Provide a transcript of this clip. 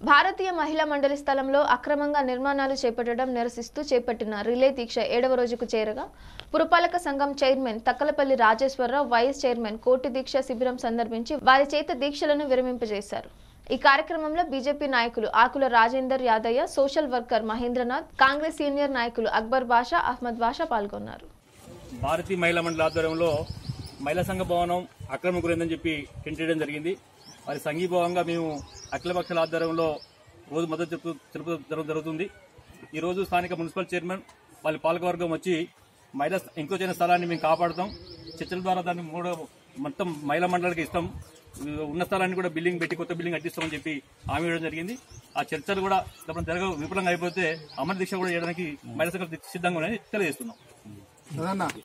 భారతీయ మహిళా మండలి స్థలంలో అక్రమంగా నిర్మాణాలు చేపట్టడం నిరసిస్తూ చేపట్టిన రిలే దీక్ష ఏడవ రోజుకు చేరగా పురపాలక సంఘం chairman Takkalapalli Rajeshwararao vice chairman కోటి దీక్ష శిబిరం సందర్భించి వారి చేత దీక్షలను విరమింపజేశారు ఈ కార్యక్రమంలో బీజేపీ నాయకులు Akula Rajender Yadaiah social worker Mahendranath Congress senior నాయకులు అక్బర్ బాషా అహ్మద్ బాషా పాల్గొన్నారు భారతీయ మహిళా మండలి ఆధ్వర్యంలో మహిళా సంఘ భవనం అక్రమ గురైందని చెప్పి టెంట్ వేయడం జరిగింది వారి సంఘీభావంగా మేము అఖిలపక్షాల ఆధ్వర్యంలో రోజు మద్దతు తెలుపు తెలుపు జరుగు- జరుగుతుంది ఈ రోజు స్థానిక మున్సిపల్ చైర్మన్ వాళ్ళ పాలకవర్గం వచ్చి మహిళా ఎంక్రోచ్ అయిన స్థలాన్ని మేము కాపాడుతాం చర్చల ద్వారా దాన్ని మూడో మొత్తం మహిళా మండలికి ఇస్తాం ఉన్న స్థలాన్ని కూడా బిల్డింగ్ పెట్టి కొత్త బిల్డింగ్ కట్టిస్తామని చెప్పి హామీ ఇవ్వడం జరిగింది ఆ చర్చలు కూడా తప్పని జరగ విఫలంగా అయిపోతే అమర దీక్ష కూడా చేయడానికి మహిళా సంఘం సిద్ధంగా ఉన్నాయని తెలియజేస్తున్నాం